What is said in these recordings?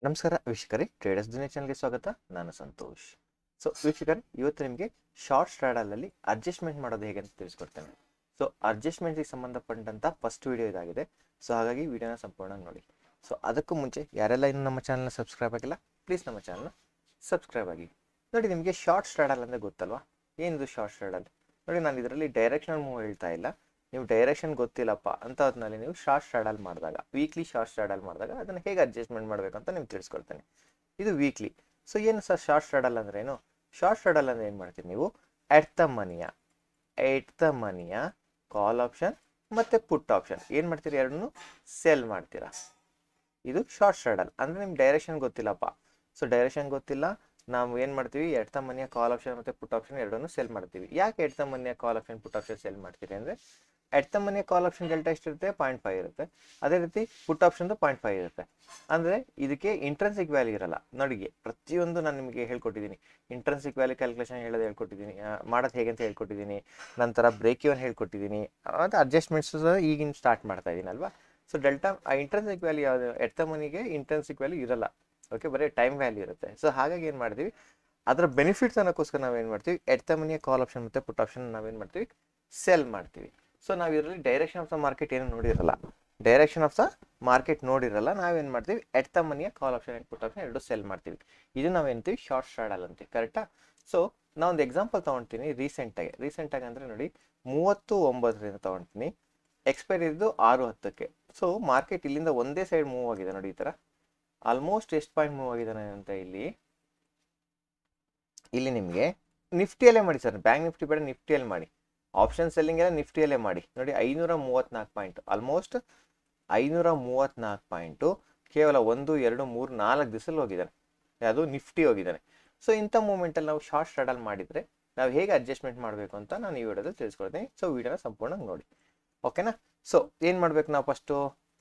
ನಮಸ್ಕಾರ ವೀಕ್ಷಕರೇ ಟ್ರೇಡರ್ಸ್ ದುನಿಯಾ ಚಾನಲ್ಗೆ ಸ್ವಾಗತ ನಾನು ಸಂತೋಷ್ ಸೊ ವೀಕ್ಷಕರೇ ಇವತ್ತು ನಿಮಗೆ ಶಾರ್ಟ್ ಸ್ಟ್ರಾಡಲಲ್ಲಿ ಅಡ್ಜಸ್ಟ್ಮೆಂಟ್ ಮಾಡೋದು ಹೇಗೆ ಅಂತ ತಿಳಿಸ್ಕೊಡ್ತೇನೆ ಸೊ ಅಡ್ಜಸ್ಟ್ಮೆಂಟ್ಗೆ ಸಂಬಂಧಪಟ್ಟಂತ ಫಸ್ಟ್ ವಿಡಿಯೋ ಇದಾಗಿದೆ ಸೊ ಹಾಗಾಗಿ ವಿಡಿಯೋನ ಸಂಪೂರ್ಣ ನೋಡಿ ಸೊ ಅದಕ್ಕೂ ಮುಂಚೆ ಯಾರೆಲ್ಲ ಇನ್ನು ನಮ್ಮ ಚಾನಲ್ನ ಸಬ್ಸ್ಕ್ರೈಬ್ ಆಗಿಲ್ಲ ಪ್ಲೀಸ್ ನಮ್ಮ ಚಾನಲ್ನ ಸಬ್ಸ್ಕ್ರೈಬ್ ಆಗಿ ನೋಡಿ ನಿಮಗೆ ಶಾರ್ಟ್ ಸ್ಟ್ರಾಡಲ್ ಅಂದರೆ ಗೊತ್ತಲ್ವಾ ಏನಿದು ಶಾರ್ಟ್ ಸ್ಟ್ರಾಡಲ್ ನೋಡಿ ನಾನು ಇದರಲ್ಲಿ ಡೈರೆಕ್ಷನಲ್ ಮೂವ್ ಹೇಳ್ತಾ ಇಲ್ಲ ನೀವು ಡೈರೆಕ್ಷನ್ ಗೊತ್ತಿಲ್ಲಪ್ಪ ಅಂತ ಹೊತ್ತಿನಲ್ಲಿ ನೀವು ಶಾರ್ಟ್ ಸ್ಟ್ರಾಡಲ್ ಮಾಡಿದಾಗ ವೀಕ್ಲಿ ಶಾರ್ಟ್ ಸ್ಟ್ರಾಡಲ್ ಮಾಡಿದಾಗ ಅದನ್ನು ಹೇಗೆ ಅಡ್ಜಸ್ಟ್ಮೆಂಟ್ ಮಾಡಬೇಕು ಅಂತ ನಿಮ್ಗೆ ತಿಳಿಸ್ಕೊಡ್ತೇನೆ ಇದು ವೀಕ್ಲಿ ಸೊ ಏನು ಸರ್ ಶಾರ್ಟ್ ಸ್ಟ್ರಾಡಲ್ ಅಂದ್ರೆ ಏನು ಶಾರ್ಟ್ ಸ್ಟ್ರಾಡಲ್ ಅಂದ್ರೆ ಏನು ಮಾಡ್ತೀರಿ ನೀವು ಎಟ್ ದ ಮನಿಯ ಎಟ್ ದ ಮನಿಯ ಕಾಲ್ ಆಪ್ಷನ್ ಮತ್ತು ಪುಟ್ ಆಪ್ಷನ್ ಏನು ಮಾಡ್ತೀರಿ ಎರಡನ್ನೂ ಸೆಲ್ ಮಾಡ್ತೀರಾ ಇದು ಶಾರ್ಟ್ ಸ್ಟ್ರಾಡಲ್ ಅಂದರೆ ನಿಮ್ಗೆ ಡೈರೆಕ್ಷನ್ ಗೊತ್ತಿಲ್ಲಪ್ಪ ಸೊ ಡೈರೆಕ್ಷನ್ ಗೊತ್ತಿಲ್ಲ ನಾವು ಏನು ಮಾಡ್ತೀವಿ ಎಟ್ ದ ಮನಿಯ ಕಾಲ್ ಆಪ್ಷನ್ ಮತ್ತು ಪುಟ್ ಆಪ್ಷನ್ ಎರಡನ್ನೂ ಸೆಲ್ ಮಾಡ್ತೀವಿ ಯಾಕೆ ಎಟ್ ದ ಮನಿಯ call option put option sell ಮಾಡ್ತೀರಿ ಅಂದರೆ ಎಟ್ ದ ಮನಿಯ ಕಾಲ್ ಆಪ್ಷನ್ ಡೆಲ್ಟಾ ಎಷ್ಟಿರುತ್ತೆ ಪಾಯಿಂಟ್ ಫೈವ್ ಇರುತ್ತೆ ಅದೇ ರೀತಿ ಪುಟ್ ಆಪ್ಷನ್ದು ಪಾಯಿಂಟ್ ಫೈವ್ ಇರುತ್ತೆ ಅಂದರೆ ಇದಕ್ಕೆ ಇಂಟ್ರೆನ್ಸಿಕ್ ವ್ಯಾಲ್ಯೂ ಇರಲ್ಲ ನೋಡಿ ಪ್ರತಿಯೊಂದು ನಾನು ನಿಮಗೆ ಹೇಳ್ಕೊಟ್ಟಿದ್ದೀನಿ ಇಂಟ್ರೆನ್ಸಿಕ್ ವ್ಯಾಲ್ಯೂ ಕ್ಯಾಲ್ಕುಲೇಷನ್ ಹೇಳೋದು ಹೇಳ್ಕೊಟ್ಟಿದ್ದೀನಿ ಆ, ಮಾಡೋದು ಹೇಗೆ ಅಂತ ಹೇಳ್ಕೊಟ್ಟಿದ್ದೀನಿ ನಂತರ ಬ್ರೇಕ್ ಇವನ್ ಹೇಳ್ಕೊಟ್ಟಿದ್ದೀನಿ ಮತ್ತು ಅಡ್ಜಸ್ಟ್ಮೆಂಟ್ಸ್ ಈಗಿನ ಸ್ಟಾರ್ಟ್ ಮಾಡ್ತಾ ಇದ್ದೀನಿ ಅಲ್ವಾ ಸೊ ಡೆಲ್ಟಾ ಆ ಇಂಟ್ರೆನ್ಸಿಕ್ ವ್ಯಾಲ್ಯೂ ಯಾವುದು ಎಟ್ ದ ಮನಿಗೆ ಇಂಟ್ರೆನ್ಸಿಕ್ ವ್ಯಾಲ್ಯೂ ಇರಲ್ಲ ಓಕೆ ಬರೀ ಟೈಮ್ ವ್ಯಾಲ್ಯೂ ಇರುತ್ತೆ ಸೊ ಹಾಗಾಗಿ ಏನು ಮಾಡ್ತೀವಿ ಅದರ ಬೆನಿಫಿಟ್ಸ್ ಅನ್ನೋಕ್ಕೋಸ್ಕರ ನಾವೇನು ಮಾಡ್ತೀವಿ ಎಟ್ ದ ಮನಿಯ ಕಾಲ್ ಆಪ್ಷನ್ ಮತ್ತು ಪುಟ್ ಆಪ್ಷನ್ ನಾವೇನು ಮಾಡ್ತೀವಿ ಸೆಲ್ ಮಾಡ್ತೀವಿ ಸೊ ನಾವು ಇದರಲ್ಲಿ ಡೈರೆಕ್ಷನ್ ಆಫ್ ದ ಮಾರ್ಕೆಟ್ ಏನು ನೋಡಿರಲ್ಲ ಡೈರೆಕ್ಷನ್ ಆಫ್ ದ ಮಾರ್ಕೆಟ್ ನೋಡಿರಲ್ಲ ನಾವೇನು ಮಾಡ್ತೀವಿ ಎಟ್ ದ ಮನಿಯ call option and put option ಎರಡು ಸೆಲ್ ಮಾಡ್ತೀವಿ ಇದು ನಾವೇಂತೀವಿ ಶಾರ್ಟ್ ಸ್ಟ್ರಾಡಲ್ ಅಂತೀವಿ ಕರೆಕ್ಟಾ ಸೊ ನಾ ಒಂದು ಎಕ್ಸಾಂಪಲ್ ತೊಗೊಳ್ತೀನಿ ರೀಸೆಂಟಾಗಿ ರೀಸೆಂಟಾಗಿ ಅಂದರೆ ನೋಡಿ ಮೂವತ್ತು ಒಂಬತ್ತರಿಂದ ತೊಗೊಳ್ತೀನಿ ಎಕ್ಸ್ಪೈರಿ ಇದ್ದು ಆರು ಹತ್ತಕ್ಕೆ ಸೊ ಮಾರ್ಕೆಟ್ ಇಲ್ಲಿಂದ ಒಂದೇ ಸೈಡ್ ಮೂವ್ ಆಗಿದೆ ನೋಡಿ ಈ ಥರ ಆಲ್ಮೋಸ್ಟ್ ಎಷ್ಟು ಪಾಯಿಂಟ್ ಮೂವ್ ಆಗಿದ್ದಾನೆ ಅಂತ ಇಲ್ಲಿ ಇಲ್ಲಿ ನಿಮಗೆ ನಿಫ್ಟಿಯಲ್ಲೇ ಮಾಡಿ ಸರ್ ಬ್ಯಾಂಕ್ ನಿಫ್ಟಿ ಬೇಡ ನಿಫ್ಟಿಯಲ್ಲಿ ಮಾಡಿ ಆಪ್ಷನ್ ಸೆಲ್ಲಿಂಗ್ ಎಲ್ಲ ನಿಫ್ಟಿಯಲ್ಲೇ ಮಾಡಿ ನೋಡಿ ಐನೂರ ಮೂವತ್ತ್ನಾಲ್ಕು ಪಾಯಿಂಟ್ ಆಲ್ಮೋಸ್ಟ್ ಐನೂರ ಮೂವತ್ತ್ನಾಲ್ಕು ಪಾಯಿಂಟು ಕೇವಲ ಒಂದು ಎರಡು ಮೂರು ನಾಲ್ಕು ದಿವಸದಲ್ಲಿ ಹೋಗಿದ್ದಾನೆ ಅದು ನಿಫ್ಟಿ ಹೋಗಿದ್ದಾನೆ ಸೊ ಇಂಥ ಮೂಮೆಂಟಲ್ಲಿ ನಾವು ಶಾರ್ಟ್ ಸ್ಟ್ರಾಡಲ್ ಮಾಡಿದರೆ ನಾವು ಹೇಗೆ ಅಡ್ಜಸ್ಟ್ಮೆಂಟ್ ಮಾಡಬೇಕು ಅಂತ ನಾನು ಈ ವಿಡಿಯೋದಲ್ಲಿ ತಿಳಿಸ್ಕೊಡ್ತೀನಿ ಸೊ ವಿಡಿಯೋನ ಸಂಪೂರ್ಣ ನೋಡಿ ಓಕೆನಾ ಸೊ ಏನು ಮಾಡಬೇಕು ನಾವು ಫಸ್ಟು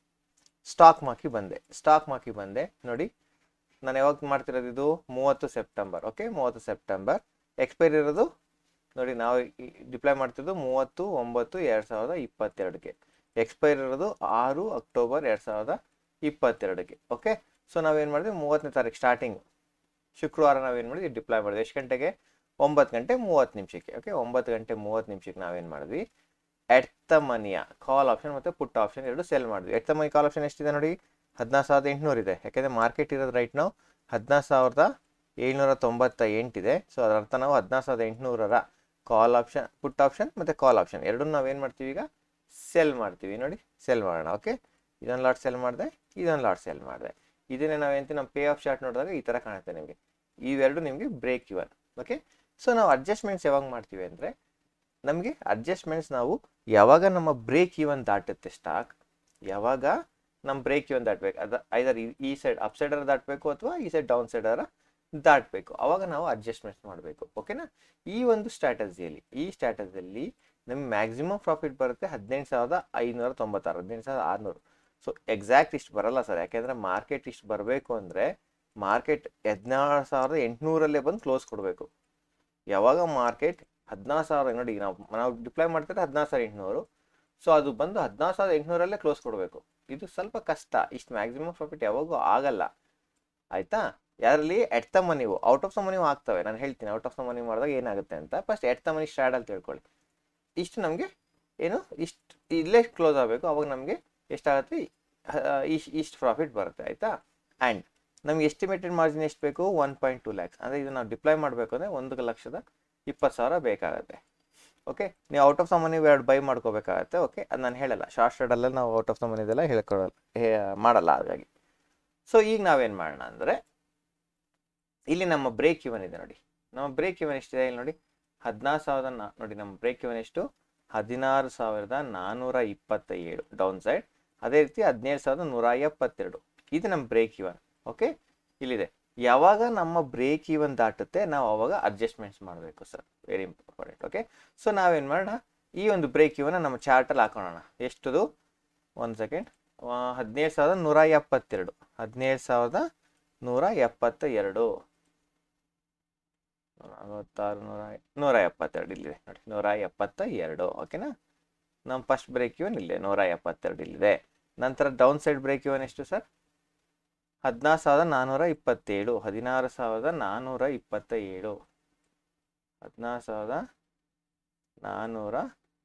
ಸ್ಟಾಕ್ ಮಾಕಿ ಬಂದೆ ಸ್ಟಾಕ್ ಮಾಕಿ ಬಂದೆ ನೋಡಿ ನಾನು ಯಾವಾಗ ಮಾಡ್ತಿರೋದು ಇದು ಮೂವತ್ತು ಸೆಪ್ಟೆಂಬರ್ ಓಕೆ ಮೂವತ್ತು ಸೆಪ್ಟೆಂಬರ್ ಎಕ್ಸ್ಪೈರಿ ಇರೋದು ನೋಡಿ ನಾವು ಡಿಪ್ಲೈ ಮಾಡ್ತಿರೋದು ಮೂವತ್ತು ಒಂಬತ್ತು ಎರಡು ಸಾವಿರದ ಇಪ್ಪತ್ತೆರಡಕ್ಕೆ ಎಕ್ಸ್ಪೈರಿ ಇರೋದು ಆರು ಅಕ್ಟೋಬರ್ ಎರಡು ಸಾವಿರದ ಇಪ್ಪತ್ತೆರಡಕ್ಕೆ ಓಕೆ ಸೊ ನಾವೇನು ಮಾಡಿದ್ವಿ ಮೂವತ್ತನೇ ತಾರೀಕು ಸ್ಟಾರ್ಟಿಂಗ್ ಶುಕ್ರವಾರ ನಾವೇನು ಮಾಡಿದ್ವಿ ಡಿಪ್ಲಾಯ್ ಮಾಡಿದ್ವಿ ಎಷ್ಟು ಗಂಟೆಗೆ ಒಂಬತ್ತು ಗಂಟೆ ಮೂವತ್ತು ನಿಮಿಷಕ್ಕೆ ಓಕೆ ಒಂಬತ್ತು ಗಂಟೆ ಮೂವತ್ತು ನಿಮಿಷಕ್ಕೆ ನಾವೇನು ಮಾಡಿದ್ವಿ ಎಟ್ ದ ಮನಿಯ ಕಾಲ್ ಆಪ್ಷನ್ ಮತ್ತು ಪುಟ್ ಆಪ್ಷನ್ ಎರಡು ಸೆಲ್ ಮಾಡಿದ್ವಿ ಎಟ್ ದ ಮನಿ ಕಾಲ್ ಆಪ್ಷನ್ ಎಷ್ಟಿದೆ ನೋಡಿ ಹದಿನಾರು ಸಾವಿರದ ಎಂಟುನೂರು ಇದೆ ಯಾಕೆಂದರೆ ಮಾರ್ಕೆಟ್ ಇರೋದು ರೈಟ್ ನಾವು ಹದಿನಾರು ಸಾವಿರದ ಏಳ್ನೂರ ತೊಂಬತ್ತ ಎಂಟಿದೆ ಸೊ ಅದರ ಅರ್ಥ ನಾವು ಹದಿನಾರು ಸಾವಿರದ ಎಂಟುನೂರರ ಕಾಲ್ ಆಪ್ಷನ್ ಪುಟ್ ಆಪ್ಷನ್ ಮತ್ತು ಕಾಲ್ ಆಪ್ಷನ್ ಎರಡನ್ನೂ ನಾವೇನು ಮಾಡ್ತೀವಿ ಈಗ ಸೆಲ್ ಮಾಡ್ತೀವಿ ನೋಡಿ ಸೆಲ್ ಮಾಡೋಣ ಓಕೆ ಇದೊಂದು ಲಾಟ್ ಸೆಲ್ ಮಾಡಿದೆ ಇದೊಂದು ಲಾಟ್ ಸೆಲ್ ಮಾಡಿದೆ ಇದನ್ನೇ ನಾವೇಂತೀವಿ ನಮ್ಮ ಪೇ ಆಫ್ ಶಾರ್ಟ್ ನೋಡಿದಾಗ ಈ ಥರ ಕಾಣುತ್ತೆ ನಿಮಗೆ ಇವೆರಡು ನಿಮಗೆ ಬ್ರೇಕ್ ಇವನ್ ಓಕೆ ಸೊ ನಾವು ಅಡ್ಜಸ್ಟ್ಮೆಂಟ್ಸ್ ಯಾವಾಗ ಮಾಡ್ತೀವಿ ಅಂದರೆ ನಮಗೆ ಅಡ್ಜಸ್ಟ್ಮೆಂಟ್ಸ್ ನಾವು ಯಾವಾಗ ನಮ್ಮ ಬ್ರೇಕ್ ಇವನ್ ದಾಟುತ್ತೆ ಸ್ಟಾಕ್ ಯಾವಾಗ ನಮ್ಮ ಬ್ರೇಕ್ ಇವನ್ ದಾಟಬೇಕು ಅದು ಐದರ್ ಈ ಸೈಡ್ ಅಪ್ ಸೈಡರ ದಾಟಬೇಕು ಅಥವಾ ಈ ಸೈಡ್ ಡೌನ್ ಸೈಡರ ದಾಟಬೇಕು ಅವಾಗ ನಾವು ಅಡ್ಜಸ್ಟ್ಮೆಂಟ್ಸ್ ಮಾಡಬೇಕು ಓಕೆನಾ ಈ ಒಂದು ಸ್ಟ್ರಾಟಜಿಯಲ್ಲಿ ಈ ಸ್ಟ್ರಾಟಜಿಯಲ್ಲಿ ನಮ್ಗೆ ಮ್ಯಾಕ್ಸಿಮಮ್ ಪ್ರಾಫಿಟ್ ಬರುತ್ತೆ ಹದಿನೆಂಟು ಸಾವಿರದ ಐನೂರ ತೊಂಬತ್ತಾರು ಹದಿನೆಂಟು ಸಾವಿರದ ಆರುನೂರು ಸೊ ಎಕ್ಸಾಕ್ಟ್ ಇಷ್ಟು ಬರಲ್ಲ ಸರ್ ಯಾಕೆಂದರೆ ಮಾರ್ಕೆಟ್ ಇಷ್ಟು ಬರಬೇಕು ಅಂದರೆ ಮಾರ್ಕೆಟ್ ಹದಿನಾರು ಸಾವಿರದ ಎಂಟುನೂರಲ್ಲೇ ಬಂದು ಕ್ಲೋಸ್ ಕೊಡಬೇಕು ಯಾವಾಗ ಮಾರ್ಕೆಟ್ ಹದಿನಾರು ಸಾವಿರ ನೋಡಿ ನಾವು ನಾವು ಡಿಪ್ಲೈ ಮಾಡ್ತಾರೆ ಹದಿನಾರು ಸಾವಿರದ ಎಂಟುನೂರು ಸೊ ಅದು ಬಂದು ಹದಿನಾರು ಸಾವಿರದ ಎಂಟುನೂರಲ್ಲೇ ಕ್ಲೋಸ್ ಕೊಡಬೇಕು ಇದು ಸ್ವಲ್ಪ ಕಷ್ಟ ಇಷ್ಟು ಮ್ಯಾಕ್ಸಿಮಮ್ ಪ್ರಾಫಿಟ್ ಯಾವಾಗೂ ಆಗಲ್ಲ ಆಯಿತಾ ಯಾರಲ್ಲಿ at the money out of the money ಆಗ್ತವೆ ನಾನು ಹೇಳ್ತೀನಿ ಔಟ್ ಆಫ್ ದ ಮನಿ ಮಾಡಿದಾಗ ಏನಾಗುತ್ತೆ ಅಂತ ಫಸ್ಟ್ ಎಟ್ ದ ಮನಿ ಸ್ಟ್ರಾಡ್ ಅಂತ ತಿಳ್ಕೊಳ್ಳಿ ಇಷ್ಟು ನಮಗೆ ಏನು ಇಷ್ಟು ಇಲ್ಲೇ ಕ್ಲೋಸ್ ಆಗಬೇಕು ಅವಾಗ ನಮಗೆ ಎಷ್ಟಾಗುತ್ತೆ ಇಷ್ಟು ಇಷ್ಟು ಪ್ರಾಫಿಟ್ ಬರುತ್ತೆ ಆಯಿತಾ ಆ್ಯಂಡ್ ನಮ್ಗೆ ಎಸ್ಟಿಮೇಟೆಡ್ ಮಾರ್ಜಿನ್ ಎಷ್ಟು ಬೇಕು ಒನ್ ಪಾಯಿಂಟ್ ಟು ಲ್ಯಾಕ್ಸ್ ಅಂದರೆ ಇದು ನಾವು ಡಿಪ್ಲೈ ಮಾಡಬೇಕು ಅಂದರೆ ಒಂದು ಲಕ್ಷದ ಇಪ್ಪತ್ತು ಸಾವಿರ ಬೇಕಾಗುತ್ತೆ ಓಕೆ ನೀವು ಔಟ್ ಆಫ್ ದ ಮನಿ ಎರಡು ಬೈ ಮಾಡ್ಕೋಬೇಕಾಗತ್ತೆ ಓಕೆ ಅದು ನಾನು ಹೇಳಲ್ಲ ಶಾರ್ಟ್ ಸ್ಟಾರ್ಟಲ್ಲ ನಾವು ಔಟ್ ಆಫ್ ದ ಮನಿದೆಲ್ಲ ಹೇಳ್ಕೊಡಲ್ಲ ಹೇ ಮಾಡಲ್ಲ ಹಾಗಾಗಿ ಸೊ ಈಗ ನಾವೇನು ಮಾಡೋಣ ಅಂದರೆ ಇಲ್ಲಿ ನಮ್ಮ ಬ್ರೇಕ್ ಇವನ್ ಇದೆ ನೋಡಿ ನಮ್ಮ ಬ್ರೇಕ್ ಇವನ್ ಎಷ್ಟಿದೆ ಇಲ್ಲಿ ನೋಡಿ ಹದಿನಾರು ಸಾವಿರದ ನಾ ನೋಡಿ ನಮ್ಮ ಬ್ರೇಕ್ ಇವನ್ ಎಷ್ಟು ಹದಿನಾರು ಸಾವಿರದ ನಾನ್ನೂರ ಇಪ್ಪತ್ತ ಏಳು ಡೌನ್ ಸೈಡ್ ಅದೇ ರೀತಿ ಹದಿನೇಳು ಸಾವಿರದ ನೂರ ಎಪ್ಪತ್ತೆರಡು ಇದು ನಮ್ಮ ಬ್ರೇಕ್ ಇವನ್ ಓಕೆ ಇಲ್ಲಿದೆ ಯಾವಾಗ ನಮ್ಮ ಬ್ರೇಕ್ ಇವನ್ ದಾಟುತ್ತೆ ನಾವು ಅವಾಗ ಅಡ್ಜಸ್ಟ್ಮೆಂಟ್ಸ್ ಮಾಡಬೇಕು sir very important okay so ನಾವೇನು ಮಾಡೋಣ ಈ ಒಂದು ಬ್ರೇಕ್ ಇವನ್ನ ನಮ್ಮ ಚಾರ್ಟಲ್ಲಿ ಹಾಕೋಣ ಎಷ್ಟದು ಒಂದು ಸೆಕೆಂಡ್ ಹದಿನೇಳು ಸಾವಿರದ ನೂರ ಎಪ್ಪತ್ತೆರಡು ಹದಿನೇಳು ಸಾವಿರದ ನೂರ ಎಪ್ಪತ್ತ ಎರಡು ನಲವತ್ತಾರು ನೂರ ನೂರ ಎಪ್ಪತ್ತೆರಡು ಇಲ್ಲಿದೆ ನೋಡಿ ನೂರ ಎಪ್ಪತ್ತ ಎರಡು ಓಕೆನಾ ನಮ್ಮ ಫಸ್ಟ್ ಬ್ರೇಕ್ ಇವನ್ ಇಲ್ಲಿದೆ ನೂರ ಎಪ್ಪತ್ತೆರಡು ಇಲ್ಲಿದೆ ನಂತರ ಡೌನ್ ಸೈಡ್ ಬ್ರೇಕ್ ಇವನ್ ಎಷ್ಟು ಸರ್ ಹದಿನಾರು ಸಾವಿರದ ನಾನ್ನೂರ ಇಪ್ಪತ್ತೇಳು ಹದಿನಾರು ಸಾವಿರದ ನಾನ್ನೂರ ಇಪ್ಪತ್ತ ಏಳು ಹದಿನಾರು ಸಾವಿರದ ನಾನ್ನೂರ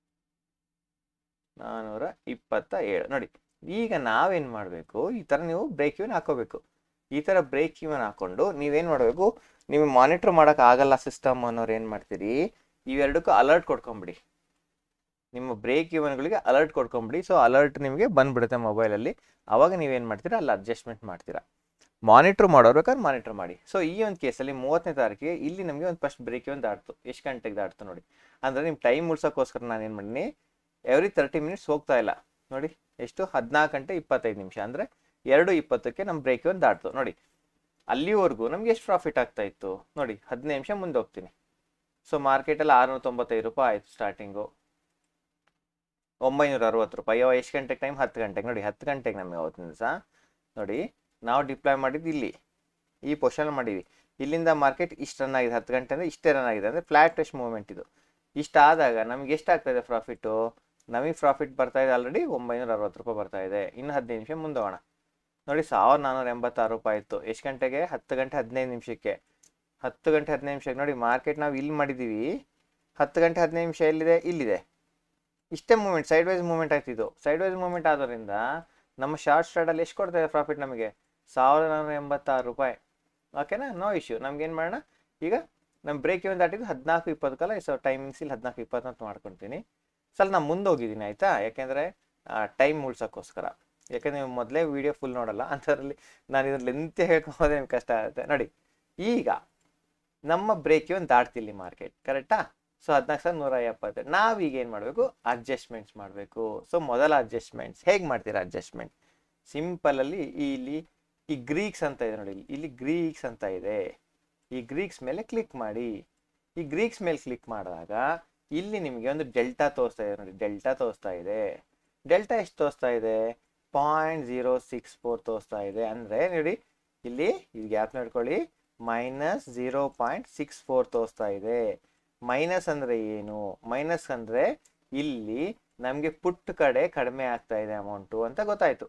ನಾನ್ನೂರ ಇಪ್ಪತ್ತ ಏಳು ನೋಡಿ ಈಗ ನಾವೇನು ಮಾಡಬೇಕು ಈ ಥರ ನೀವು ಬ್ರೇಕ್ ಇವನ್ ಹಾಕೋಬೇಕು ಈ ಥರ ಬ್ರೇಕ್ ಇವನ್ ಹಾಕೊಂಡು ನೀವೇನು ಮಾಡಬೇಕು ನೀವು ಮಾನಿಟ್ರ್ ಮಾಡೋಕೆ ಆಗಲ್ಲ ಸಿಸ್ಟಮ್ ಅನ್ನೋರು ಏನು ಮಾಡ್ತೀರಿ ಇವೆರಡಕ್ಕೂ ಅಲರ್ಟ್ ಕೊಡ್ಕೊಂಬಿಡಿ ನಿಮ್ಮ ಬ್ರೇಕ್ ಇವನ್ಗಳಿಗೆ ಅಲರ್ಟ್ ಕೊಡ್ಕೊಂಬಿಡಿ ಸೊ ಅಲರ್ಟ್ ನಿಮಗೆ ಬಂದ್ಬಿಡುತ್ತೆ ಮೊಬೈಲಲ್ಲಿ ಅವಾಗ ನೀವೇನು ಮಾಡ್ತೀರಾ ಅಲ್ಲಿ ಅಡ್ಜಸ್ಟ್ಮೆಂಟ್ ಮಾಡ್ತೀರಾ ಮಾನಿಟ್ರ್ ಮಾಡೋರು ಬೇಕಾದ್ರೆ ಮಾನಿಟ್ರ್ ಮಾಡಿ ಸೊ ಈ ಒಂದು ಕೇಸಲ್ಲಿ ಮೂವತ್ತನೇ ತಾರೀಕಿಗೆ ಇಲ್ಲಿ ನಮಗೆ ಒಂದು ಫಸ್ಟ್ ಬ್ರೇಕ್ ಇವನ್ ದಾಟ್ತು ಎಷ್ಟು ಗಂಟೆಗೆ ದಾಟ್ತು ನೋಡಿ ಅಂದರೆ ನಿಮ್ಮ ಟೈಮ್ ಉಳ್ಸೋಕ್ಕೋಸ್ಕರ ನಾನು ಏನು ಮಾಡೀನಿ ಎವ್ರಿ ತರ್ಟಿ ಮಿನಿಟ್ಸ್ ಹೋಗ್ತಾ ಇಲ್ಲ ನೋಡಿ ಎಷ್ಟು ಹದಿನಾಲ್ಕು ಗಂಟೆ ಇಪ್ಪತ್ತೈದು ನಿಮಿಷ ಅಂದರೆ ಎರಡು ಇಪ್ಪತ್ತಕ್ಕೆ ನಮ್ಮ ಬ್ರೇಕ್ ಇವನ್ ದಾಟ್ತು ನೋಡಿ ಅಲ್ಲಿವರೆಗೂ ನಮ್ಗೆ ಎಷ್ಟು ಪ್ರಾಫಿಟ್ ಆಗ್ತಾ ಇತ್ತು ನೋಡಿ ಹದಿನೈದು ನಿಮಿಷ ಮುಂದೆ ಹೋಗ್ತೀನಿ ಸೊ ಮಾರ್ಕೆಟಲ್ಲಿ ಆರುನೂರ ತೊಂಬತ್ತೈದು ರೂಪಾಯಿ ಆಯಿತು ಸ್ಟಾರ್ಟಿಂಗು ಒಂಬೈನೂರ ಅರವತ್ತು ರೂಪಾಯಿ ಅವ ಎಷ್ಟು ಗಂಟೆಗೆ ಟೈಮ್ ಹತ್ತು ಗಂಟೆಗೆ ನೋಡಿ ಹತ್ತು ಗಂಟೆಗೆ ನಮಗೆ ಅವತ್ತಿನ ದಿವಸ ನೋಡಿ ನಾವು ಡಿಪ್ಲಾಯ್ ಮಾಡಿದ್ದು ಇಲ್ಲಿ ಈ ಪೊಸಿಷನ್ ಮಾಡೀವಿ ಇಲ್ಲಿಂದ ಮಾರ್ಕೆಟ್ ಇಷ್ಟು ರನ್ ಆಗಿದೆ ಹತ್ತು ಗಂಟೆ ಅಂದರೆ ಇಷ್ಟೇ ರನ್ ಆಗಿದೆ ಅಂದರೆ ಫ್ಲಾಟ್ ಟೆಸ್ಟ್ ಮೂವ್ಮೆಂಟ್ ಇದು ಇಷ್ಟಾದಾಗ ನಮ್ಗೆ ಎಷ್ಟಾಗ್ತಾಯಿದೆ ಪ್ರಾಫಿಟ್ಟು ನಮಗೆ ಪ್ರಾಫಿಟ್ ಬರ್ತಾ ಇದೆ ಆಲ್ರೆಡಿ ಒಂಬೈನೂರ ಅರವತ್ತು ರೂಪಾಯಿ ಬರ್ತಾ ಇದೆ ಇನ್ನು ಹದಿನೈದು ನಿಮಿಷ ಮುಂದೆ ಹೋಗೋಣ ನೋಡಿ ಸಾವಿರದ ನಾನ್ನೂರ ಎಂಬತ್ತಾರು ರೂಪಾಯಿ ಇತ್ತು ಎಷ್ಟು ಗಂಟೆಗೆ ಹತ್ತು ಗಂಟೆ ಹದಿನೈದು ನಿಮಿಷಕ್ಕೆ ಹತ್ತು ಗಂಟೆ ಹದಿನೈದು ನಿಮಿಷಕ್ಕೆ ನೋಡಿ ಮಾರ್ಕೆಟ್ ನಾವು ಇಲ್ಲಿ ಮಾಡಿದ್ದೀವಿ ಹತ್ತು ಗಂಟೆ ಹದಿನೈದು ನಿಮಿಷ ಎಲ್ಲಿದೆ ಇಲ್ಲಿದೆ ಇಷ್ಟೇ ಮೂಮೆಂಟ್ ಸೈಡ್ ವೈಸ್ ಮೂಮೆಂಟ್ ಆಗ್ತಿದ್ದು ಸೈಡ್ ವೈಸ್ ಮೂಮೆಂಟ್ ಆಗೋದ್ರಿಂದ ನಮ್ಮ ಶಾರ್ಟ್ ಸ್ಟಾರ್ಟಲ್ಲಿ ಎಷ್ಟು ಕೊಡ್ತಾ ಇದೆ ಪ್ರಾಫಿಟ್ ನಮಗೆ ಸಾವಿರದ ನಾನ್ನೂರ ಎಂಬತ್ತಾರು ರೂಪಾಯಿ ಓಕೆನಾ ನೋ ಇಶ್ಯೂ ನಮ್ಗೆ ಏನು ಮಾಡೋಣ ಈಗ ನಮ್ಮ ಬ್ರೇಕ್ ಇವನ್ ದಾಟಿದ್ದು ಹದಿನಾಲ್ಕು ಇಪ್ಪತ್ತಕ್ಕಲ್ಲ ಸೊ ಟೈಮಿಂಗ್ಸ್ ಇಲ್ಲಿ ಹದಿನಾಲ್ಕು ಇಪ್ಪತ್ತು ಅಂತ ಮಾಡ್ಕೊತೀನಿ ಸ್ವಲ್ಪ ನಾನು ಮುಂದೆ ಹೋಗಿದ್ದೀನಿ ಆಯಿತಾ ಯಾಕೆಂದರೆ ಟೈಮ್ ಉಳ್ಸೋಕ್ಕೋಸ್ಕರ ಯಾಕಂದ್ರೆ ನೀವು ಮೊದಲೇ ವೀಡಿಯೋ ಫುಲ್ ನೋಡಲ್ಲ ಅಂಥದ್ರಲ್ಲಿ ನಾನು ಇದನ್ನ ಲೆಂತೆ ಹೇಳ್ಕೊಂಬೋದೇ ನಿಮ್ಗೆ ಕಷ್ಟ ಆಗುತ್ತೆ ನೋಡಿ ಈಗ ನಮ್ಮ ಬ್ರೇಕ್ ಇವನ್ ದಾಟ್ತಿಲ್ಲಿ ಮಾರ್ಕೆಟ್ ಕರೆಕ್ಟಾ ಸೊ ಹದಿನಾಲ್ಕು ಸಾವಿರದ ನೂರ ಎಪ್ಪತ್ತು ನಾವೀಗ ಏನು ಮಾಡಬೇಕು ಅಡ್ಜಸ್ಟ್ಮೆಂಟ್ಸ್ ಮಾಡಬೇಕು ಸೊ ಮೊದಲ ಅಡ್ಜಸ್ಟ್ಮೆಂಟ್ಸ್ ಹೇಗೆ ಮಾಡ್ತೀರಾ ಅಡ್ಜಸ್ಟ್ಮೆಂಟ್ ಸಿಂಪಲಲ್ಲಿ ಇಲ್ಲಿ ಈ ಗ್ರೀಕ್ಸ್ ಅಂತ ಇದೆ ನೋಡಿ ಇಲ್ಲಿ. ಇಲ್ಲಿ ಗ್ರೀಕ್ಸ್ ಅಂತ ಇದೆ ಈ ಗ್ರೀಕ್ಸ್ ಮೇಲೆ ಕ್ಲಿಕ್ ಮಾಡಿ ಈ ಗ್ರೀಕ್ಸ್ ಮೇಲೆ ಕ್ಲಿಕ್ ಮಾಡಿದಾಗ ಇಲ್ಲಿ ನಿಮಗೆ ಒಂದು ಡೆಲ್ಟಾ ತೋರಿಸ್ತಾ ಇದೆ ನೋಡಿ ಡೆಲ್ಟಾ ತೋರಿಸ್ತಾ ಇದೆ ಡೆಲ್ಟಾ ಎಷ್ಟು ತೋರಿಸ್ತಾ ಇದೆ ಪಾಯಿಂಟ್ ಜೀರೋ ಸಿಕ್ಸ್ ಫೋರ್ ತೋರಿಸ್ತಾ ಇದೆ ಅಂದರೆ ನೋಡಿ ಇಲ್ಲಿ ಇದು ಗ್ಯಾಪ್ ನೋಡ್ಕೊಳ್ಳಿ minus zero point six four ತೋರಿಸ್ತಾ ಇದೆ ಮೈನಸ್ ಅಂದರೆ ಏನು ಮೈನಸ್ ಅಂದರೆ ಇಲ್ಲಿ ನಮಗೆ ಪುಟ್ ಕಡೆ ಕಡಿಮೆ ಆಗ್ತಾ ಇದೆ ಅಮೌಂಟು ಅಂತ ಗೊತ್ತಾಯ್ತು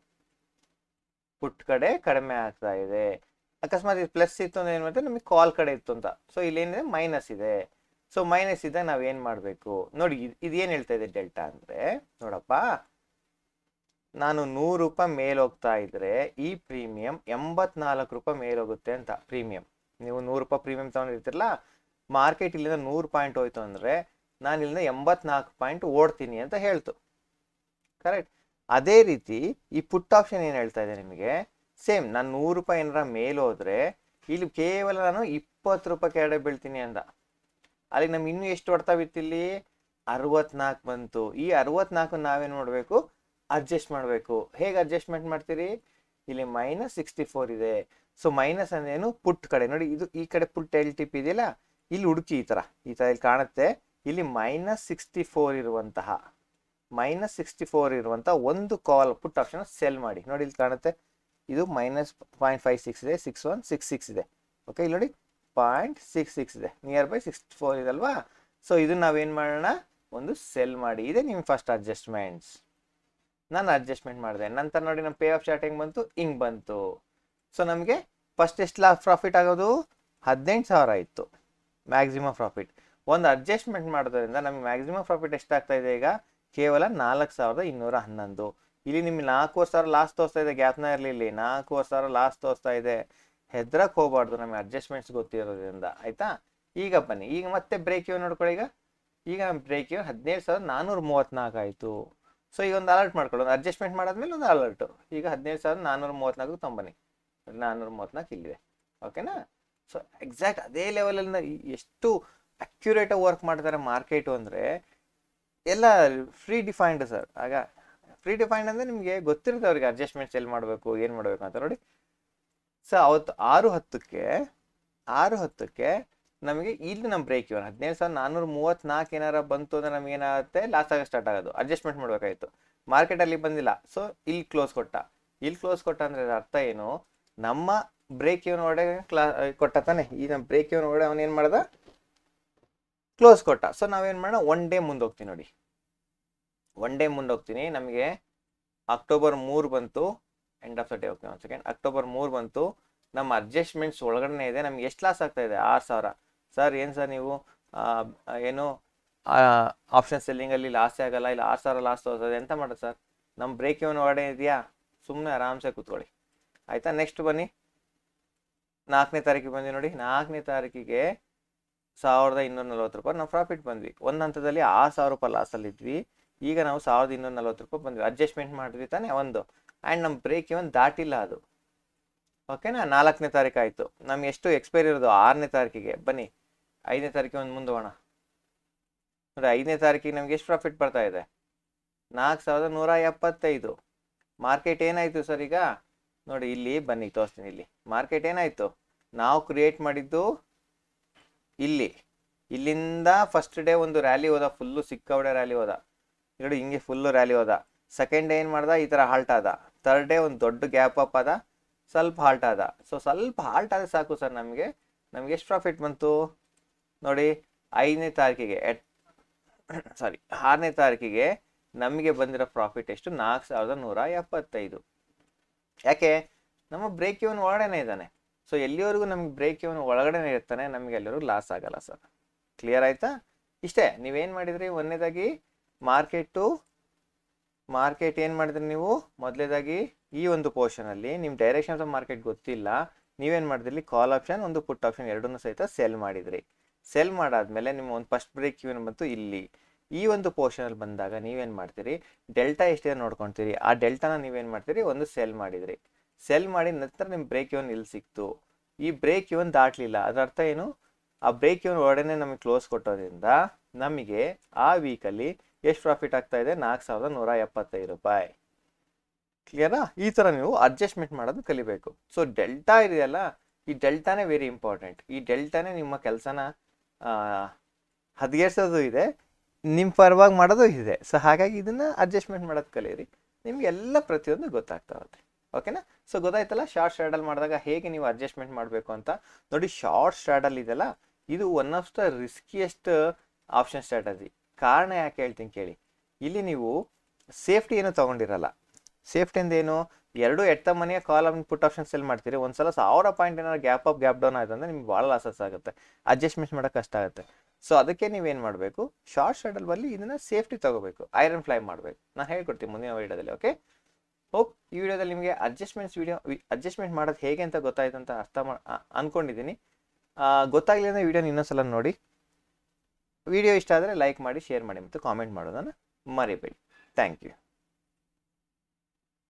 ಪುಟ್ ಕಡೆ ಕಡಿಮೆ ಆಗ್ತಾ ಇದೆ ಅಕಸ್ಮಾತ್ ಇದು ಪ್ಲಸ್ ಇತ್ತು ಅಂದ್ರೆ ಏನು ಮಾಡ್ತಾರೆ ನಮಗೆ ಕಾಲ್ ಕಡೆ ಇತ್ತು ಅಂತ ಸೊ ಇಲ್ಲೇನಿದೆ ಮೈನಸ್ ಇದೆ ಸೊ ಮೈನಸ್ ಇದ್ದಾಗ ನಾವೇನು ಮಾಡಬೇಕು ನೋಡಿ ಇದು ಇದೇನು ಹೇಳ್ತಾ ಇದೆ ಡೆಲ್ಟಾ ಅಂದರೆ ನೋಡಪ್ಪ ನಾನು ನೂರು ರೂಪಾಯಿ ಮೇಲೆ ಹೋಗ್ತಾ ಇದ್ರೆ ಈ ಪ್ರೀಮಿಯಂ ಎಂಬತ್ನಾಲ್ಕು ರೂಪಾಯಿ ಮೇಲೆ ಹೋಗುತ್ತೆ ಅಂತ ಪ್ರೀಮಿಯಂ ನೀವು ನೂರು ರೂಪಾಯಿ ಪ್ರೀಮಿಯಂ ತೊಗೊಂಡಿರ್ತಿರಲ್ಲ ಮಾರ್ಕೆಟ್ ಇಲ್ಲಿಂದ ನೂರು ಪಾಯಿಂಟ್ ಹೋಯ್ತು ಅಂದರೆ ನಾನು ಇಲ್ಲಿಂದ ಎಂಬತ್ನಾಲ್ಕು ಪಾಯಿಂಟ್ ಓಡ್ತೀನಿ ಅಂತ ಹೇಳ್ತು ಕರೆಕ್ಟ್ ಅದೇ ರೀತಿ ಈ ಪುಟ್ ಆಪ್ಷನ್ ಏನು ಹೇಳ್ತಾ ಇದೆ ನಿಮಗೆ ಸೇಮ್ ನಾನು ನೂರು ರೂಪಾಯಿ ಏನಾರ ಮೇಲೆ ಹೋದ್ರೆ ಇಲ್ಲಿ ಕೇವಲ ನಾನು ಇಪ್ಪತ್ತು ರೂಪಾಯಿ ಕೆಳಗಡೆ ಬೀಳ್ತೀನಿ ಅಂದ ಅಲ್ಲಿಗೆ ನಮ್ಗೆ ಇನ್ನೂ ಎಷ್ಟು ಹೊಡ್ತಾ ಬಿತ್ತಿಲ್ಲಿ ಅರವತ್ನಾಲ್ಕು ಬಂತು ಈ ಅರವತ್ನಾಲ್ಕು ನಾವೇನು ಮಾಡಬೇಕು ಅಡ್ಜಸ್ಟ್ ಮಾಡಬೇಕು ಹೇಗೆ ಅಡ್ಜಸ್ಟ್ಮೆಂಟ್ ಮಾಡ್ತೀರಿ ಇಲ್ಲಿ ಮೈನಸ್ ಸಿಕ್ಸ್ಟಿ ಫೋರ್ ಇದೆ ಸೊ ಮೈನಸ್ ಅಂದ್ರೇನು ಪುಟ್ ಕಡೆ ನೋಡಿ ಇದು ಈ ಕಡೆ ಪುಟ್ ಎಲ್ ಟಿಪ್ ಇದೆಯಲ್ಲ ಇಲ್ಲಿ ಹುಡುಕಿ ಈ ಥರ ಈ ಥರ ಇಲ್ಲಿ ಕಾಣುತ್ತೆ ಇಲ್ಲಿ ಮೈನಸ್ ಸಿಕ್ಸ್ಟಿ ಫೋರ್ ಇರುವಂತಹ ಮೈನಸ್ ಸಿಕ್ಸ್ಟಿ ಫೋರ್ ಇರುವಂಥ ಒಂದು ಕಾಲ್ ಪುಟ್ ಆಪ್ಷನ್ ಸೆಲ್ ಮಾಡಿ ನೋಡಿ ಇಲ್ಲಿ ಕಾಣುತ್ತೆ ಇದು ಮೈನಸ್ ಪಾಯಿಂಟ್ ಫೈವ್ ಸಿಕ್ಸ್ ಇದೆ ಸಿಕ್ಸ್ ಒನ್ ಸಿಕ್ಸ್ ಸಿಕ್ಸ್ ಇದೆ ಓಕೆ ಇಲ್ಲಿ ನೋಡಿ ಪಾಯಿಂಟ್ ಸಿಕ್ಸ್ ಸಿಕ್ಸ್ ಇದೆ ನಿಯರ್ ಬೈ ಸಿಕ್ಸ್ಟಿ ಫೋರ್ ಇದಲ್ವಾ ಸೊ ಇದು ನಾವೇನು ಮಾಡೋಣ ಒಂದು ಸೆಲ್ ಮಾಡಿ ಇದೆ ನಿಮ್ಮ ಫಸ್ಟ್ ಅಡ್ಜಸ್ಟ್ಮೆಂಟ್ಸ್ ನಾನು ಅಡ್ಜಸ್ಟ್ಮೆಂಟ್ ಮಾಡಿದೆ ನಂತರ ನೋಡಿ ನಮ್ಮ ಪೇ ಆಫ್ ಚಾರ್ಟ್ ಹೆಂಗೆ ಬಂತು ಹಿಂಗೆ ಬಂತು ಸೊ ನಮಗೆ ಫಸ್ಟ್ ಎಷ್ಟು ಲಾ ಪ್ರಾಫಿಟ್ ಆಗೋದು ಹದಿನೆಂಟು ಸಾವಿರ ಇತ್ತು ಮ್ಯಾಕ್ಸಿಮಮ್ ಪ್ರಾಫಿಟ್ ಒಂದು ಅಡ್ಜಸ್ಟ್ಮೆಂಟ್ ಮಾಡೋದ್ರಿಂದ ನಮಗೆ ಮ್ಯಾಕ್ಸಿಮಮ್ ಪ್ರಾಫಿಟ್ ಎಷ್ಟಾಗ್ತಾ ಇದೆ ಈಗ ಕೇವಲ ನಾಲ್ಕು ಸಾವಿರದ ಇನ್ನೂರ ಹನ್ನೊಂದು ಇಲ್ಲಿ ನಿಮ್ಗೆ ನಾಲ್ಕೂವರೆ ಸಾವಿರ ಲಾಸ್ಟ್ ತೋರಿಸ್ತಾ ಇದೆ ಗ್ಯಾಪ್ನ ಇರಲಿ ಇಲ್ಲಿ ನಾಲ್ಕೂವರೆ ಸಾವಿರ ಲಾಸ್ಟ್ ತೋರಿಸ್ತಾ ಇದೆ ಹೆದ್ರಕ್ಕೆ ಹೋಗ್ಬಾರ್ದು ನಮಗೆ ಅಡ್ಜಸ್ಟ್ಮೆಂಟ್ಸ್ ಗೊತ್ತಿರೋದ್ರಿಂದ ಆಯಿತಾ ಈಗ ಬನ್ನಿ ಈಗ ಮತ್ತೆ ಬ್ರೇಕ್ ಇವ್ ನೋಡ್ಕೊಳ್ಳಿ ಈಗ ಈಗ ನಮ್ಮ ಬ್ರೇಕ್ ಇವ್ ಹದಿನೇಳು ಸಾವಿರದ ನಾನ್ನೂರ ಮೂವತ್ತ್ನಾಲ್ಕು ಆಯಿತು ಸೊ ಈಗ ಒಂದು ಅಲರ್ಟ್ ಮಾಡ್ಕೊಳ್ಳಿ ಒಂದು ಅಡ್ಜಸ್ಟ್ಮೆಂಟ್ ಮಾಡಾದ್ಮೇಲೆ ಒಂದು ಅಲರ್ಟು ಈಗ ಹದಿನೇಳು ಸಾವಿರದ ನಾನ್ನೂರ ಮೂವತ್ತ್ನಾಲ್ಕು ತೊಂಬನ್ನಿ ನಾನ್ನೂರ ಮೂವತ್ತ್ನಾಲ್ಕು ಇಲ್ಲಿದೆ ಓಕೆನಾ ಸೊ ಎಕ್ಸಾಕ್ಟ್ ಅದೇ ಲೆವೆಲಲ್ಲಿ ಎಷ್ಟು ಅಕ್ಯುರೇಟಾಗಿ ವರ್ಕ್ ಮಾಡ್ತಾರೆ ಮಾರ್ಕೆಟು ಅಂದರೆ ಎಲ್ಲ ಫ್ರೀ ಡಿಫೈನ್ಡ್ ಸರ್ ಆಗ ಫ್ರೀ ಡಿಫೈನ್ಡ್ ಅಂದರೆ ನಿಮಗೆ ಗೊತ್ತಿರುತ್ತೆ ಅವ್ರಿಗೆ ಅಡ್ಜಸ್ಟ್ಮೆಂಟ್ಸ್ ಎಲ್ಲಿ ಮಾಡಬೇಕು ಏನು ಮಾಡಬೇಕು ಅಂತ ನೋಡಿ ಸೊ ಅವತ್ತು ಆರು ಹತ್ತಕ್ಕೆ ಆರು ಹತ್ತಕ್ಕೆ ನಮಗೆ ಇಲ್ಲಿ ನಮ್ಮ ಬ್ರೇಕ್ ಇವನ್ ಹದಿನೇಳು ಸಾವಿರದ ನಾನ್ನೂರ ಮೂವತ್ತ್ನಾಲ್ಕು ಏನಾರ ಬಂತು ಅಂದರೆ ನಮ್ಗೆ ಏನಾಗುತ್ತೆ ಲಾಸ್ ಆಗ ಸ್ಟಾರ್ಟ್ ಆಗೋದು ಅಡ್ಜಸ್ಟ್ಮೆಂಟ್ ಮಾಡಬೇಕಾಯಿತು ಮಾರ್ಕೆಟಲ್ಲಿ ಬಂದಿಲ್ಲ ಸೊ ಇಲ್ಲಿ ಕ್ಲೋಸ್ ಕೊಟ್ಟ ಇಲ್ಲಿ ಕ್ಲೋಸ್ ಕೊಟ್ಟ ಅಂದರೆ ಅದ್ರ ಅರ್ಥ ಏನು ನಮ್ಮ ಬ್ರೇಕ್ ಇವನ್ ಒಳಗೆ ಕ್ಲಾ ಕೊಟ್ಟ ತಾನೆ ಈ ನಮ್ಮ ಬ್ರೇಕ್ ಇವನ್ ಒಳಗೆ ಅವನೇನು ಮಾಡ್ದ ಕ್ಲೋಸ್ ಕೊಟ್ಟ ಸೊ ನಾವೇನು ಮಾಡೋಣ ಒನ್ ಡೇ ಮುಂದೆ ಹೋಗ್ತೀನಿ ನೋಡಿ ಒನ್ ಡೇ ಮುಂದೆ ಹೋಗ್ತೀನಿ ನಮಗೆ ಅಕ್ಟೋಬರ್ ಮೂರು ಬಂತು end of the day okay ಒಂದು ಸೆಕೆಂಡ್ ಅಕ್ಟೋಬರ್ ಮೂರು ಬಂತು ನಮ್ಮ ಅಡ್ಜಸ್ಟ್ಮೆಂಟ್ಸ್ ಒಳಗಡೆ ಇದೆ ನಮ್ಗೆ ಎಷ್ಟು ಲಾಸ್ ಆಗ್ತಾ ಇದೆ ಆರು ಸಾವಿರ ಸರ್ ಏನು ಸರ್ ನೀವು ಆ, ಏನು ಆಪ್ಷನ್ ಸೆಲ್ಲಿಂಗಲ್ಲಿ ಲಾಸೇ ಆಗಲ್ಲ ಇಲ್ಲ ಆರು ಸಾವಿರ ಲಾಸ್ ತೋರಿಸೋದು ಎಂತ ಮಾಡೋದು ಸರ್ ನಮ್ಮ ಬ್ರೇಕ್ ಇವನ್ ಒಳಗಡೆ ಇದೆಯಾ ಸುಮ್ಮನೆ ಆರಾಮ್ಸೆ ಕೂತ್ಕೊಳ್ಳಿ ಆಯಿತಾ ನೆಕ್ಸ್ಟ್ ಬನ್ನಿ ನಾಲ್ಕನೇ ತಾರೀಕಿಗೆ ಬಂದ್ವಿ ನೋಡಿ ನಾಲ್ಕನೇ ತಾರೀಕಿಗೆ ಸಾವಿರದ ಇನ್ನೂರ ನಲ್ವತ್ತು ರೂಪಾಯಿ ನಾವು ಪ್ರಾಫಿಟ್ ಬಂದ್ವಿ ಒಂದು ಹಂತದಲ್ಲಿ ಆರು ಸಾವಿರ ರೂಪಾಯಿ ಲಾಸಲ್ಲಿ ಇದ್ವಿ ಈಗ ನಾವು ಸಾವಿರದ ಇನ್ನೂರ ನಲ್ವತ್ತು ರೂಪಾಯಿ ಬಂದ್ವಿ ಅಡ್ಜಸ್ಟ್ಮೆಂಟ್ ಮಾಡಿದ್ವಿ ತಾನೇ ಒಂದು ಆ್ಯಂಡ್ ನಮ್ಮ ಬ್ರೇಕ್ ಇವನ್ ದಾಟಿಲ್ಲ ಅದು ಓಕೆನಾ ನಾಲ್ಕನೇ ತಾರೀಕು ಆಯಿತು ನಮ್ಗೆ ಎಷ್ಟು ಎಕ್ಸ್ಪೈರಿ ಇರೋದು ಆರನೇ ತಾರೀಕಿಗೆ ಬನ್ನಿ ಐದನೇ ತಾರೀಕಿಗೆ ಒಂದು ಮುಂದೋಣ ನೋಡಿ ಐದನೇ ತಾರೀಕಿಗೆ ನಮ್ಗೆ ಎಷ್ಟು ಪ್ರಾಫಿಟ್ ಬರ್ತಾ ಇದೆ ನಾಲ್ಕು ಸಾವಿರದ ನೂರ ಎಪ್ಪತ್ತೈದು ಮಾರ್ಕೆಟ್ ಏನಾಯಿತು ಸರ್ ಈಗ ನೋಡಿ ಇಲ್ಲಿ ಬನ್ನಿ ತೋರಿಸ್ತೀನಿ ಇಲ್ಲಿ ಮಾರ್ಕೆಟ್ ಏನಾಯಿತು ನಾವು ಕ್ರಿಯೇಟ್ ಮಾಡಿದ್ದು ಇಲ್ಲಿ ಇಲ್ಲಿಂದ ಫಸ್ಟ್ ಡೇ ಒಂದು ರ್ಯಾಲಿ ಹೋದ ಫುಲ್ಲು ಸಿಕ್ಕಾವಡೆ ರ್ಯಾಲಿ ಹೋದ ನೋಡಿ ಹಿಂಗೆ ಫುಲ್ಲು ರ್ಯಾಲಿ ಹೋದ ಸೆಕೆಂಡ್ ಡೇ ಏನು ಮಾಡ್ದ ಈ ಥರ ಹಾಲ್ಟ್ ಆದ ಥರ್ಡ್ ಡೇ ಒಂದು ದೊಡ್ಡ ಗ್ಯಾಪ್ ಅಪ್ ಆದ ಸ್ವಲ್ಪ ಹಾಲ್ಟ್ ಆದ ಸೊ ಸ್ವಲ್ಪ ಹಾಲ್ಟ್ ಆದರೆ ಸಾಕು ಸರ್ ನಮಗೆ ನಮ್ಗೆ ಎಷ್ಟು ಪ್ರಾಫಿಟ್ ಬಂತು ನೋಡಿ ಐದನೇ ತಾರೀಕಿಗೆ ಎಟ್ ಸಾರಿ ಆರನೇ ತಾರೀಕಿಗೆ ನಮಗೆ ಬಂದಿರೋ ಪ್ರಾಫಿಟ್ ಎಷ್ಟು ನಾಲ್ಕು ಸಾವಿರದ ನೂರ ಎಪ್ಪತ್ತೈದು ಯಾಕೆ ನಮ್ಮ ಬ್ರೇಕ್ ಇವನ್ ಒಳಗಡೆನೇ ಇದ್ದಾನೆ ಸೊ ಎಲ್ಲಿವರೆಗೂ ನಮ್ಗೆ ಬ್ರೇಕ್ ಇವನ್ ಒಳಗಡೆನೇ ಇರ್ತಾನೆ ನಮಗೆ ಎಲ್ಲಿವರೆಗೂ ಲಾಸ್ ಆಗಲ್ಲ ಸರ್ ಕ್ಲಿಯರ್ ಆಯ್ತಾ ಇಷ್ಟೇ ನೀವೇನು ಮಾಡಿದ್ರಿ ಒಂದನೇದಾಗಿ ಮಾರ್ಕೆಟು ಮಾರ್ಕೆಟ್ ಏನು ಮಾಡಿದ್ರಿ ನೀವು ಮೊದಲೇದಾಗಿ ಈ ಒಂದು ಪೋರ್ಷನಲ್ಲಿ ನಿಮ್ಮ ಡೈರೆಕ್ಷನ್ ಆಫ್ ಮಾರ್ಕೆಟ್ ಗೊತ್ತಿಲ್ಲ ನೀವೇನು ಮಾಡಿದ್ರಿ ಕಾಲ್ ಆಪ್ಷನ್ ಒಂದು ಪುಟ್ ಆಪ್ಷನ್ ಎರಡನ್ನೂ ಸಹಿತ ಸೆಲ್ ಮಾಡಿದ್ರಿ ಸೆಲ್ ಮಾಡಾದ್ಮೇಲೆ ನಿಮ್ಮ ಒಂದು ಫಸ್ಟ್ ಬ್ರೇಕ್ ಇವನ್ ಬಂತು ಇಲ್ಲಿ ಈ ಒಂದು ಪೋರ್ಷನಲ್ಲಿ ಬಂದಾಗ ನೀವೇನು ಮಾಡ್ತೀರಿ ಡೆಲ್ಟಾ ಎಷ್ಟಿದೆ ನೋಡ್ಕೊಳ್ತೀರಿ ಆ ಡೆಲ್ಟಾನ ನೀವೇನು ಮಾಡ್ತೀರಿ ಒಂದು ಸೆಲ್ ಮಾಡಿದ್ರಿ ಸೆಲ್ ಮಾಡಿ ನಂತರ ನಿಮ್ಮ ಬ್ರೇಕ್ ಇವನ್ ಇಲ್ಲಿ ಸಿಕ್ತು ಈ ಬ್ರೇಕ್ ಇವನ್ ದಾಟಲಿಲ್ಲ ಅದರ ಅರ್ಥ ಏನು ಆ ಬ್ರೇಕ್ ಇವನ್ ಒಳಗಡೆ ನಮಗೆ ಕ್ಲೋಸ್ ಕೊಟ್ಟೋದ್ರಿಂದ ನಮಗೆ ಆ ವೀಕಲ್ಲಿ ಎಷ್ಟು ಪ್ರಾಫಿಟ್ ಆಗ್ತಾ ಇದೆ ನಾಲ್ಕು ಸಾವಿರದ ನೂರ ಎಪ್ಪತ್ತೈದು ರೂಪಾಯಿ ಕ್ಲಿಯರಾ ಈ ಥರ ನೀವು ಅಡ್ಜಸ್ಟ್ಮೆಂಟ್ ಮಾಡೋದು ಕಲಿಬೇಕು ಸೊ ಡೆಲ್ಟಾ ಇದೆಯಲ್ಲ ಈ ಡೆಲ್ಟಾನೇ ವೆರಿ ಇಂಪಾರ್ಟೆಂಟ್ ಈ ಡೆಲ್ಟಾನೇ ನಿಮ್ಮ ಕೆಲಸನ ಹದಗೆಡ್ಸೋದು ಇದೆ ನಿಮ್ಮ ಪರವಾಗಿ ಮಾಡೋದು ಇದೆ ಸೊ ಹಾಗಾಗಿ ಇದನ್ನು ಅಡ್ಜಸ್ಟ್ಮೆಂಟ್ ಮಾಡೋದು ಕಲೀರಿ ನಿಮ್ಗೆ ಎಲ್ಲ ಪ್ರತಿಯೊಂದು ಗೊತ್ತಾಗ್ತಾ ಹೋಗುತ್ತೆ ಓಕೆನಾ ಸೊ ಗೊತ್ತಾಯ್ತಲ್ಲ ಶಾರ್ಟ್ ಸ್ಟ್ರಾಡಲ್ ಮಾಡಿದಾಗ ಹೇಗೆ ನೀವು ಅಡ್ಜಸ್ಟ್ಮೆಂಟ್ ಮಾಡಬೇಕು ಅಂತ ನೋಡಿ ಶಾರ್ಟ್ ಸ್ಟ್ರಾಡಲ್ ಇದೆಯಲ್ಲ ಇದು one of the riskiest option strategy ಕಾರಣ ಯಾಕೆ ಹೇಳ್ತೀನಿ ಕೇಳಿ ಇಲ್ಲಿ ನೀವು ಸೇಫ್ಟಿ ಏನು ತೊಗೊಂಡಿರಲ್ಲ ಸೇಫ್ಟಿ ಏನು ಎರಡು ಎಟ್ಟ ಮನೆಯ ಕಾಲಮ್ ಪುಟ್ ಆಪ್ಷನ್ ಸೆಲ್ ಮಾಡ್ತೀರಿ ಒಂದ್ಸಲ ಸಾವಿರ ಪಾಯಿಂಟ್ ಏನಾದ್ರು ಗ್ಯಾಪ್ ಅಪ್ ಗ್ಯಾಪ್ ಡೌನ್ ಆಯ್ತು ಅಂದ್ರೆ ನಿಮ್ಗೆ ಭಾಳ ಲಾಸಸ್ ಆಗುತ್ತೆ ಅಡ್ಜಸ್ಟ್ಮೆಂಟ್ ಮಾಡೋಕೆ ಕಷ್ಟ ಆಗುತ್ತೆ ಸೊ ಅದಕ್ಕೆ ನೀವೇನು ಮಾಡಬೇಕು ಶಾರ್ಟ್ ಶಟಲ್ ಬಲ್ಲಿ ಇದನ್ನ ಸೇಫ್ಟಿ ತಗೋಬೇಕು ಐರನ್ ಫ್ಲೈ ಮಾಡಬೇಕು ನಾನು ಹೇಳ್ಕೊಡ್ತೀನಿ ಮುಂದಿನ ವಿಡಿಯೋದಲ್ಲಿ ಓಕೆ ಹೋಪ್ ಈ ವಿಡಿಯೋದಲ್ಲಿ ನಿಮಗೆ ಅಡ್ಜಸ್ಟ್ಮೆಂಟ್ಸ್ ವಿಡಿಯೋ ಅಡ್ಜಸ್ಟ್ಮೆಂಟ್ ಮಾಡೋದು ಹೇಗೆ ಅಂತ ಗೊತ್ತಾಯ್ತು ಅಂತ ಅರ್ಥ ಮಾ ಆ- ಅನ್ಕೊಂಡಿದ್ದೀನಿ ಆ, ಗೊತ್ತಾಗ್ಲಿಲ್ಲ ಅಂದರೆ ವಿಡಿಯೋನ ಇನ್ನೊಂದ್ಸಲ ನೋಡಿ ವಿಡಿಯೋ ಇಷ್ಟ ಆದರೆ ಲೈಕ್ ಮಾಡಿ ಶೇರ್ ಮಾಡಿ ಮತ್ತು ಕಾಮೆಂಟ್ ಮಾಡೋದನ್ನು ಮರಿಬೇಡಿ ಥ್ಯಾಂಕ್ ಯು